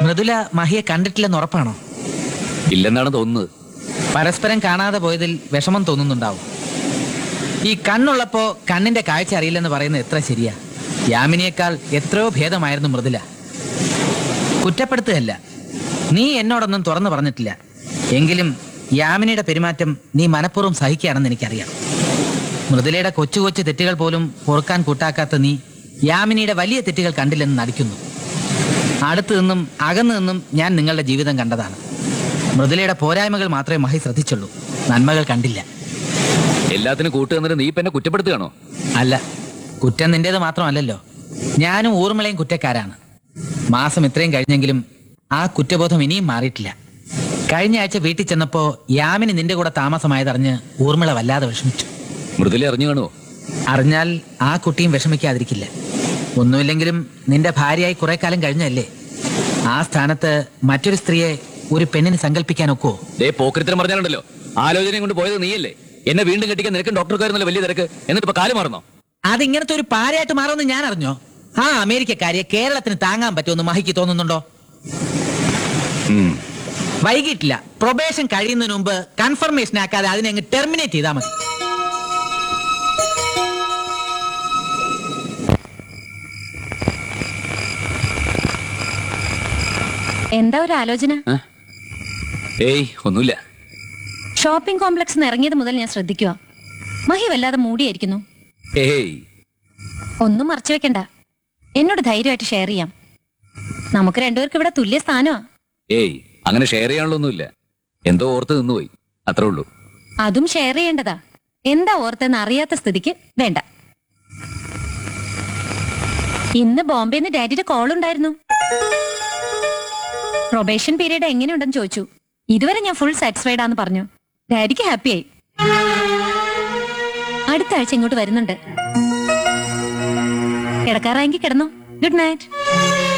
മൃദുല മഹിയെ കണ്ടിട്ടില്ലെന്ന് ഉറപ്പാണോ ഇല്ലെന്നാണ് തോന്നുന്നത് പരസ്പരം കാണാതെ പോയതിൽ വിഷമം തോന്നുന്നുണ്ടാവും ഈ കണ്ണുള്ളപ്പോ കണ്ണിന്റെ കാഴ്ച അറിയില്ലെന്ന് പറയുന്നത് എത്ര ശരിയാ യാമിനിയേക്കാൾ എത്രയോ ഭേദമായിരുന്നു മൃദുല കുറ്റപ്പെടുത്തുകയല്ല നീ എന്നോടൊന്നും തുറന്നു പറഞ്ഞിട്ടില്ല എങ്കിലും യാമിനിയുടെ പെരുമാറ്റം നീ മനഃപൂർവ്വം സഹിക്കുകയാണെന്ന് എനിക്കറിയാം മൃദുലയുടെ കൊച്ചു കൊച്ചു തെറ്റുകൾ പോലും പൊറുക്കാൻ കൂട്ടാക്കാത്ത നീ യാമിനിയുടെ വലിയ തെറ്റുകൾ കണ്ടില്ലെന്ന് നടിക്കുന്നു അടുത്തു നിന്നും അകന്നു നിന്നും ഞാൻ നിങ്ങളുടെ ജീവിതം കണ്ടതാണ് മൃദുലയുടെ പോരായ്മകൾ മാത്രമേ മഹി ശ്രദ്ധിച്ചുള്ളൂ നന്മകൾ കണ്ടില്ല എല്ലാത്തിനും കൂട്ടു തന്നിട്ട് നീ ഇപ്പൊ എന്നെ കുറ്റപ്പെടുത്തുകയാണോ അല്ല കുറ്റം നിന്റേത് മാത്രമല്ലല്ലോ ഞാനും ഊർമിളയും കുറ്റക്കാരാണ് മാസം ഇത്രയും കഴിഞ്ഞെങ്കിലും ആ കുറ്റബോധം ഇനിയും മാറിയിട്ടില്ല കഴിഞ്ഞ ആഴ്ച വീട്ടിൽ ചെന്നപ്പോ യാമിനി നിന്റെ കൂടെ താമസമായതറിഞ്ഞ് ഊർമിള വല്ലാതെ വിഷമിച്ചു മൃദുല അറിഞ്ഞു കാണുമോ അറിഞ്ഞാൽ ആ കുട്ടിയും വിഷമിക്കാതിരിക്കില്ല ഒന്നുമില്ലെങ്കിലും നിന്റെ ഭാര്യയായി കുറെ കാലം കഴിഞ്ഞല്ലേ ആ സ്ഥാനത്ത് മറ്റൊരു സ്ത്രീയെ ഒരു പെണ്ണിന് സങ്കല്പിക്കാൻ ഒക്കുവോ ദേ പോക്കരിത്തരം പറഞ്ഞാലുണ്ടല്ലോ ആലോചനയും കൊണ്ട് പോയത് നീയല്ലേ എന്നെ വീണ്ടും കെട്ടിക്കാൻ നിനക്കും ഡോക്ടർക്കായിരുന്നല്ലോ വലിയ തിരക്ക് എന്നിട്ട് ഇപ്പൊ കാല് മാറുന്നോ അതിങ്ങനത്തെ ഒരു പാരയായിട്ട് മാറുമെന്ന് ഞാൻ അറിഞ്ഞോ ആ അമേരിക്കക്കാരിയെ കേരളത്തിന് താങ്ങാൻ പറ്റുമെന്ന് മഹിക്ക് തോന്നുന്നുണ്ടോ ഉം. വൈകിട്ടില്ല പ്രൊബേഷൻ കഴിയുന്നതിന് മുമ്പ് കൺഫർമേഷൻ ആക്കാതെ അതിനെ അങ്ങ് ടെർമിനേറ്റ് ചെയ്താൽ മതി എന്താ ഒരു ആലോചന ഏ? ഏയ് ഒന്നുമില്ല ഷോപ്പിംഗ് കോംപ്ലക്സ് ഇറങ്ങിയത് മുതൽ ഞാൻ ശ്രദ്ധിക്കുക മഹി വല്ലാതെ മൂടിയായിരിക്കുന്നു ഏയ് ഒന്നും മറച്ചു വെക്കണ്ട എന്നോട് ധൈര്യമായിട്ട് ഷെയർ ചെയ്യാം നമുക്ക് രണ്ടുപേർക്ക് ഇവിടെ തുല്യ സ്ഥാനമാ ഏയ് അങ്ങനെ ഷെയർ ചെയ്യാനുള്ളൊന്നുമില്ല എന്തോ ഓർത്ത് നിന്നുപോയി അത്രേ ഉള്ളൂ അതും ഷെയർ ചെയ്യേണ്ടതാ എന്താ ഓർത്തെന്ന് അറിയാത്ത സ്ഥിതിക്ക് വേണ്ട ഇന്ന് ബോംബെന്ന് ഡാഡിയുടെ കോൾ ഉണ്ടായിരുന്നു പ്രൊബേഷൻ പീരീഡ് എങ്ങനെയുണ്ടെന്ന് ചോദിച്ചു ഇതുവരെ ഞാൻ ഫുൾ സാറ്റിസ്ഫൈഡ് ആന്ന് പറഞ്ഞു ഡാഡിക്ക് ഹാപ്പിയായി അടുത്ത ആഴ്ച ഇങ്ങോട്ട് വരുന്നുണ്ട് കിടക്കാറായെങ്കിൽ കിടന്നു ഗുഡ് നൈറ്റ്